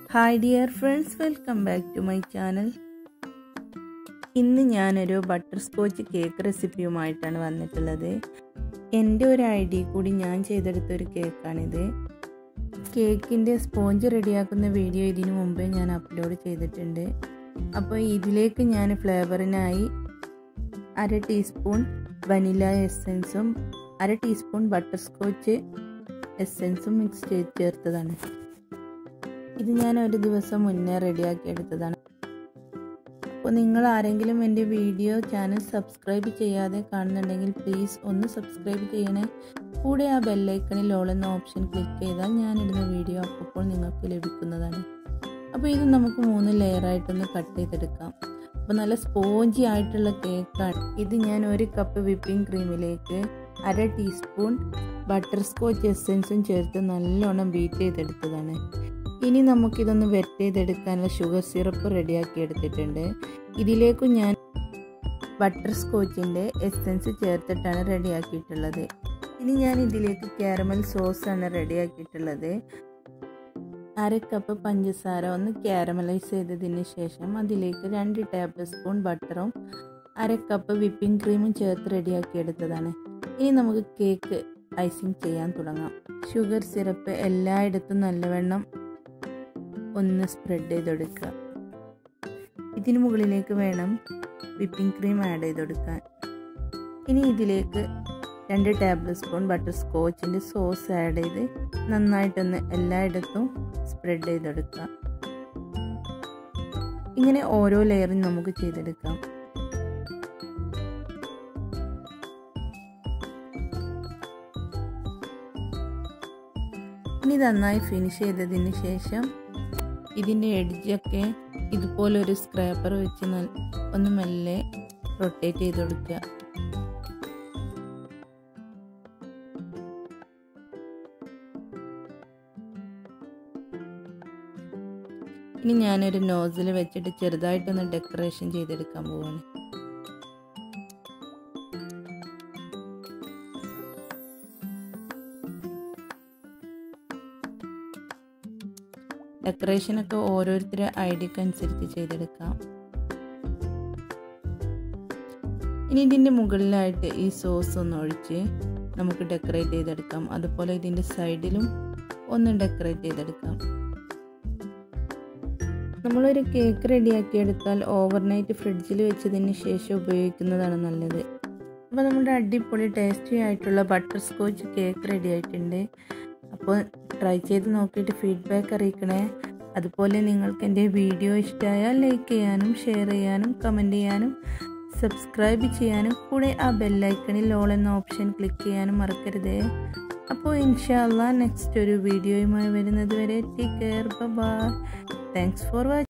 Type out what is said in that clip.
hi dear friends welcome back to my channel ഇന്ന് ഞാനൊരു butter scotch cake റെസിപ്പിയുമായിട്ടാണ് വന്നിട്ടുള്ളത് എൻ്റെ ഒരു ഐഡിയ കൂടി ഞാൻ ചെയ്തെടുത്ത ഒരു കേക്കാണിത് കേക്കിൻ്റെ സ്പോഞ്ച് റെഡിയാക്കുന്ന വീഡിയോ ഇതിനു മുമ്പേ ഞാൻ അപ്ലോഡ് ചെയ്തിട്ടുണ്ട് അപ്പോൾ ഇതിലേക്ക് ഞാൻ ഫ്ലേവറിനായി അര ടീസ്പൂൺ വനില എസെൻസും അര ടീസ്പൂൺ ബട്ടർ സ്കോച്ച് എസെൻസും മിക്സ് ചെയ്ത് ചേർത്തതാണ് ഇത് ഞാൻ ഒരു ദിവസം മുന്നേ റെഡിയാക്കി എടുത്തതാണ് അപ്പോൾ നിങ്ങൾ ആരെങ്കിലും എൻ്റെ വീഡിയോ ചാനൽ സബ്സ്ക്രൈബ് ചെയ്യാതെ കാണുന്നുണ്ടെങ്കിൽ പ്ലീസ് ഒന്ന് സബ്സ്ക്രൈബ് ചെയ്യണേ കൂടെ ആ ബെല്ലൈക്കണിൽ ഓൾ എന്ന ഓപ്ഷൻ ക്ലിക്ക് ചെയ്താൽ ഞാനിടുന്ന വീഡിയോ അപ്പോൾ നിങ്ങൾക്ക് ലഭിക്കുന്നതാണ് അപ്പോൾ ഇത് നമുക്ക് മൂന്ന് ലെയറായിട്ടൊന്ന് കട്ട് ചെയ്തെടുക്കാം അപ്പോൾ നല്ല സ്പോഞ്ചി ആയിട്ടുള്ള കേക്കാണ് ഇത് ഞാൻ ഒരു കപ്പ് വിപ്പിംഗ് ക്രീമിലേക്ക് അര ടീസ്പൂൺ ബട്ടർ സ്കോച്ച് എസെൻസും ചേർത്ത് നല്ലോണം ബീറ്റ് ചെയ്തെടുത്തതാണ് ഇനി നമുക്കിതൊന്ന് വെറ്റ് ചെയ്തെടുക്കാനുള്ള ഷുഗർ സിറപ്പ് റെഡിയാക്കി എടുത്തിട്ടുണ്ട് ഇതിലേക്കും ഞാൻ ബട്ടർ സ്കോച്ചിൻ്റെ എസെൻസ് ചേർത്തിട്ടാണ് റെഡിയാക്കിയിട്ടുള്ളത് ഇനി ഞാൻ ഇതിലേക്ക് കാരമൽ സോസാണ് റെഡിയാക്കിയിട്ടുള്ളത് അര കപ്പ് പഞ്ചസാര ഒന്ന് കാരമലൈസ് ചെയ്തതിന് ശേഷം അതിലേക്ക് രണ്ട് ടേബിൾ സ്പൂൺ ബട്ടറും അര കപ്പ് വിപ്പിംഗ് ക്രീമും ചേർത്ത് റെഡിയാക്കി എടുത്തതാണ് ഇനി നമുക്ക് കേക്ക് ഐസിങ് ചെയ്യാൻ തുടങ്ങാം ഷുഗർ സിറപ്പ് എല്ലായിടത്തും നല്ലവണ്ണം ഒന്ന് സ്പ്രെഡ് ചെയ്തെടുക്കുക ഇതിന് മുകളിലേക്ക് വേണം വിപ്പിംഗ് ക്രീം ആഡ് ചെയ്തെടുക്കാൻ ഇനി ഇതിലേക്ക് രണ്ട് ടേബിൾ സ്പൂൺ ബട്ടർ സ്കോച്ചിൻ്റെ സോസ് ആഡ് ചെയ്ത് നന്നായിട്ടൊന്ന് എല്ലായിടത്തും സ്പ്രെഡ് ചെയ്തെടുക്കുക ഇങ്ങനെ ഓരോ ലെയറും നമുക്ക് ചെയ്തെടുക്കാം ഇനി നന്നായി ഫിനിഷ് ചെയ്തതിന് ശേഷം ഇതിൻ്റെ എഡ്ജൊക്കെ ഇതുപോലൊരു സ്ക്രാപ്പർ വെച്ച് ഒന്ന് മെല്ലെ റൊട്ടേറ്റ് ചെയ്ത് കൊടുക്കുക ഇനി ഞാനൊരു നോസിൽ വെച്ചിട്ട് ചെറുതായിട്ടൊന്ന് ഡെക്കറേഷൻ ചെയ്തെടുക്കാൻ പോവാണ് ഡെക്കറേഷനൊക്കെ ഓരോരുത്തരുടെ ഐഡിയക്ക് അനുസരിച്ച് ചെയ്തെടുക്കാം ഇനി ഇതിൻ്റെ മുകളിലായിട്ട് ഈ സോസ് ഒന്ന് ഒഴിച്ച് നമുക്ക് ഡെക്കറേറ്റ് ചെയ്തെടുക്കാം അതുപോലെ ഇതിൻ്റെ സൈഡിലും ഒന്ന് ഡെക്കറേറ്റ് ചെയ്തെടുക്കാം നമ്മളൊരു കേക്ക് റെഡിയാക്കി എടുത്താൽ ഓവർനൈറ്റ് ഫ്രിഡ്ജിൽ വെച്ചതിന് ശേഷം ഉപയോഗിക്കുന്നതാണ് നല്ലത് അപ്പോൾ നമ്മുടെ അടിപൊളി ടേസ്റ്റി ആയിട്ടുള്ള ബട്ടർ സ്കോച്ച് കേക്ക് റെഡി ആയിട്ടുണ്ട് അപ്പോൾ ട്രൈ ചെയ്ത് നോക്കിയിട്ട് ഫീഡ്ബാക്ക് അറിയിക്കണേ അതുപോലെ നിങ്ങൾക്ക് എൻ്റെ വീഡിയോ ഇഷ്ടമായാൽ ലൈക്ക് ചെയ്യാനും ഷെയർ ചെയ്യാനും കമൻറ്റ് ചെയ്യാനും സബ്സ്ക്രൈബ് ചെയ്യാനും കൂടെ ആ ബെല്ലൈക്കണിൽ ഓൾ എന്ന ഓപ്ഷൻ ക്ലിക്ക് ചെയ്യാനും മറക്കരുതേ അപ്പോൾ ഇൻഷാല്ല നെക്സ്റ്റ് ഒരു വീഡിയോയുമായി വരുന്നത് വരെ take care bye thanks for watching